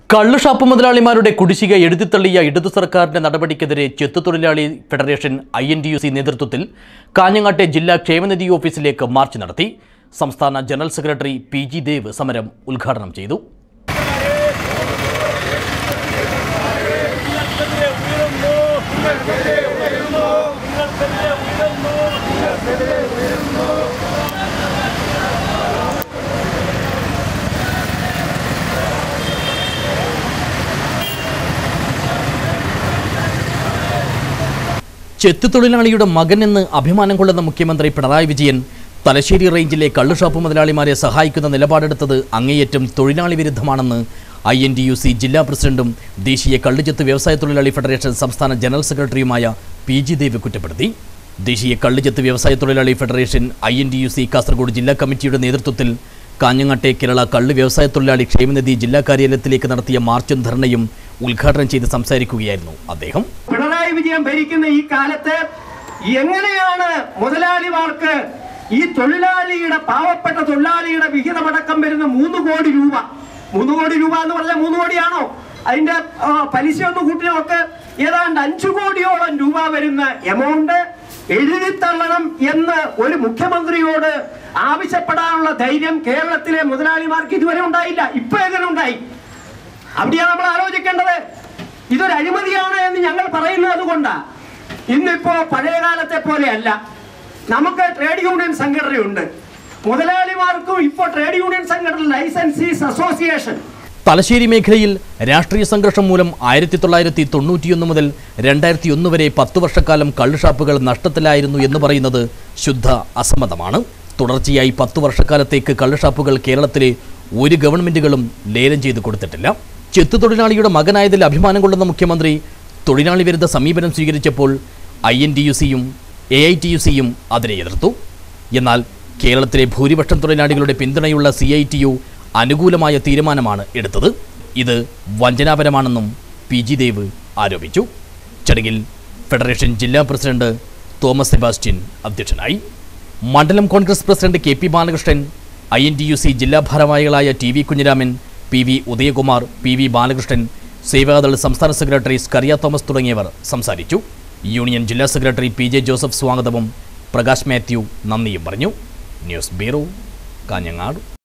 കള്ളുഷാപ്പ് മുതലാളിമാരുടെ കുടിശ്ശിക എഴുതിത്തള്ളിയ ഇടതു സർക്കാരിന്റെ നടപടിക്കെതിരെ ചെത്തുതൊഴിലാളി federation I N D U C നേതൃത്വത്തിൽ കാഞ്ഞങ്ങാട്ടെ ജില്ലാ ക്ഷേമനിധി ഓഫീസിലേക്ക് മാർച്ച് നടത്തി സംസ്ഥാന general secretary P G Dev സമരം ഉദ്ഘാടനം ചെയ്തു ചെത്തുതൊഴിലാളിയുടെ മകനെന്ന് അഭിമാനം കൊള്ളുന്ന മുഖ്യമന്ത്രി പിണറായി വിജയൻ തലശ്ശേരി റേഞ്ചിലെ കള്ളുഷാപ്പ് മുതലാളിമാരെ സഹായിക്കുന്ന നിലപാടെടുത്തത് അങ്ങേയറ്റം തൊഴിലാളി വിരുദ്ധമാണെന്ന് I N D U C ജില്ലാ പ്രസിഡന്റും ദേശീയ കള്ളുചെത്ത് വ്യവസായ തൊഴിലാളി ഫെഡറേഷൻ സംസ്ഥാന ജനറൽ സെക്രട്ടറിയുമായ പി ജി ദേവ് കുറ്റപ്പെടുത്തി ദേശീയ കള്ളുചെത്ത് വ്യവസായ തൊഴിലാളി federation I N D U C Kasaragod ജില്ലാ കമ്മിറ്റിയുടെ നേതൃത്വത്തിൽ കാഞ്ഞങ്ങാട്ടെ കേരള കള്ള് വ്യവസായ തൊഴിലാളി ക്ഷേമനിധി ജില്ലാ കാര്യാലയത്തിലേക്ക് നടത്തിയ മാർച്ചും ധർണയും ഉദ്ഘാടനം ചെയ്ത് സംസാരിക്കുകയായിരുന്നു അദ്ദേഹം പിണറായി വിജയൻ ഭരിക്കുന്ന ഈ കാലത്ത് എങ്ങനെയാണ് മുതലാളിമാർക്ക് ഈ തൊഴിലാളിയുടെ പാവപ്പെട്ട തൊഴിലാളിയുടെ വിഹിതമടക്കം വരുന്ന മൂന്ന് കോടി രൂപ മൂന്ന് കോടി രൂപ എന്ന് പറഞ്ഞാൽ മൂന്ന് കോടിയാണോ അതിന്റെ ആ, പലിശ ഒന്ന് കൂട്ടി നോക്ക് ഏതാണ്ട് അഞ്ചു കോടിയോളം രൂപ വരുന്ന എമൗണ്ട് എഴുതിത്തള്ളണം എന്ന് ഒരു മുഖ്യമന്ത്രിയോട് ആവശ്യപ്പെടാനുള്ള ധൈര്യം കേരളത്തിലെ മുതലാളിമാർക്ക് ഇതുവരെ ഉണ്ടായില്ല ഇപ്പൊ എങ്ങനെ ഉണ്ടായി അവിടെയാണ് നമ്മൾ ആലോചിക്കേണ്ടത് ഇതൊരു അഴിമതിയാണ് എന്ന് ഞങ്ങൾ പറയുന്നത് അതുകൊണ്ടാ ഇന്നിപ്പോ പഴയ കാലത്തെ പോലെയല്ല നമുക്ക് ട്രേഡ് യൂണിയൻ സംഘടനയുണ്ട് മുതലാളിമാർക്കും ഇപ്പോൾ ട്രേഡ് യൂണിയൻ സംഘടന ലൈസൻസീസ് അസോസിയേഷൻ തലശ്ശേരി മേഖലയിൽ രാഷ്ട്രീയ സംഘർഷം മൂലം ആയിരത്തി തൊള്ളായിരത്തി തൊണ്ണൂറ്റിയൊന്ന് മുതൽ രണ്ടായിരത്തി ഒന്ന് വരെ പത്ത് വർഷക്കാലം കള്ളുഷാപ്പുകൾ നഷ്ടത്തിലായിരുന്നു എന്ന് പറയുന്നത് ശുദ്ധ അസമ്മതമാണ് തുടർച്ചയായി പത്ത് വർഷക്കാലത്തേക്ക് കള്ളുഷാപ്പുകൾ കേരളത്തിലെ ഒരു ഗവൺമെന്റുകളും ലേലം ചെയ്ത് കൊടുത്തിട്ടില്ല ചെത്തുതൊഴിലാളിയുടെ മകനായതിൽ അഭിമാനം കൊള്ളുന്ന മുഖ്യമന്ത്രി തൊഴിലാളി വിരുദ്ധ സമീപനം സ്വീകരിച്ചപ്പോൾ ഐ എൻ ഡി യു സിയും എ ഐ ടി യു സിയും അതിനെ എതിർത്തു എന്നാൽ കേരളത്തിലെ ഭൂരിപക്ഷം തൊഴിലാളികളുടെ പിന്തുണയുള്ള സി ഐ ടി യു അനുകൂലമായ തീരുമാനമാണ് എടുത്തത് ഇത് വഞ്ചനാപരമാണെന്നും പി ജി ദേവ് ആരോപിച്ചു ചടങ്ങിൽ ഫെഡറേഷൻ ജില്ലാ പ്രസിഡന്റ് തോമസ് സെബാസ്റ്റ്യൻ അധ്യക്ഷനായി മണ്ഡലം Congress president K P Balakrishnan I N T U C ജില്ലാ ഭാരവാഹികളായ T V Kunhiraman P V Udayakumar P V Balakrishnan Seva Dal സംസ്ഥാന സെക്രട്ടറി സ്കറിയ തോമസ് തുടങ്ങിയവർ സംസാരിച്ചു യൂണിയൻ ജില്ലാ സെക്രട്ടറി പി ജെ ജോസഫ് സ്വാഗതവും പ്രകാശ് മാത്യു നന്ദിയും പറഞ്ഞു ന്യൂസ് ബ്യൂറോ കാഞ്ഞങ്ങാട്